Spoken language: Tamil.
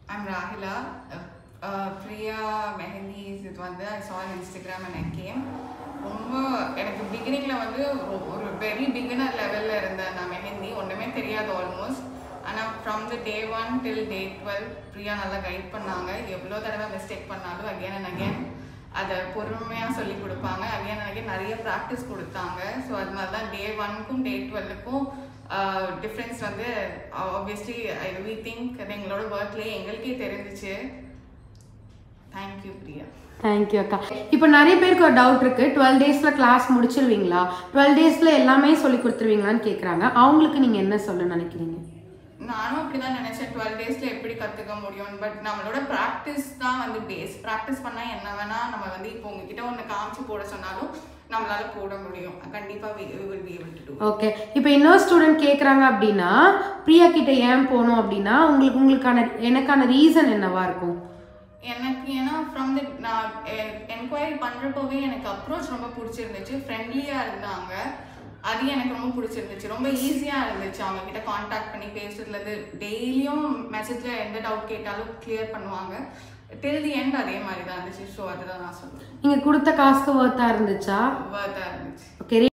I'm Rahila. Uh, uh, Priya Mehendi's இது வந்து ஐ saw on Instagram and I came. ரொம்ப எனக்கு பிகினிங்கில் வந்து ஒரு- ஒரு வெரி பிகினர் லெவலில் இருந்தேன் நான் மெஹந்தி ஒன்றுமே தெரியாது ஆல்மோஸ்ட் ஆனால் from the day one till day twelve Priya நல்லா கைட் பண்ணாங்க எவ்வளோ தடவை மிஸ்டேக் பண்ணாலும் அகேன் அண்ட் அகேன் அதை பொறுமையாக சொல்லி கொடுப்பாங்க அகேன் அண்ட் அகேன் நிறைய ப்ராக்டிஸ் கொடுத்தாங்க ஸோ அதனால தான் டே ஒன்க்கும் டே டுவெல்லுக்கும் டிஃப்ரென்ஸ் வந்து ஆப்வியஸ்லி ஐ வி திங்க் அது எங்களோட ஒர்க்லேயே எங்களுக்கே தெரிஞ்சிச்சு தேங்க்யூ பிரியா தேங்க்யூ அக்கா இப்போ நிறைய பேருக்கு ஒரு டவுட் இருக்கு டுவெல் டேஸ்ல கிளாஸ் முடிச்சிருவீங்களா டுவெல் டேஸ்ல எல்லாமே சொல்லி கொடுத்துருவீங்களான்னு கேட்குறாங்க அவங்களுக்கு நீங்க என்ன சொல்ல நினைக்கிறீங்க நானும் அப்படிதான் நினைச்சேன் டுவெல் டேஸ்ல எப்படி கத்துக்க முடியும் பட் நம்மளோட ப்ராக்டிஸ் தான் வந்து பேஸ் ப்ராக்டிஸ் பண்ணா என்ன வேணா நம்ம வந்து இப்போ உங்ககிட்ட ஒன்று காமிச்சு போட சொன்னாலும் நம்மளால போட முடியும் கண்டிப்பா we will be able to do it. Okay இப்போ இன்னொரு ஸ்டூடெண்ட் கேட்குறாங்க அப்படின்னா பிரியா கிட்ட ஏன் போகணும் அப்படின்னா உங்களுக்கு உங்களுக்கான எனக்கான ரீசன் என்னவா இருக்கும் எனக்கு ஏன்னா ஃப்ரம் த நான் என்கொயரி பண்ணுறப்பவே எனக்கு அப்ரோச் ரொம்ப பிடிச்சிருந்துச்சு ஃப்ரெண்ட்லியாக இருந்தாங்க அது எனக்கு ரொம்ப பிடிச்சிருந்துச்சு ரொம்ப ஈஸியாக இருந்துச்சு அவங்க கிட்ட காண்டாக்ட் பண்ணி பேசுறதுலேருந்து டெய்லியும் மெசேஜில் எந்த டவுட் கேட்டாலும் கிளியர் பண்ணுவாங்க டில் தி எண்ட் அதே மாதிரி தான் இருந்துச்சு ஸோ அதுதான் நான் சொல்லுவேன் நீங்க கொடுத்த காசுக்கு ஒர்த்தா இருந்துச்சா ஒர்த்தாக இருந்துச்சு ஓகே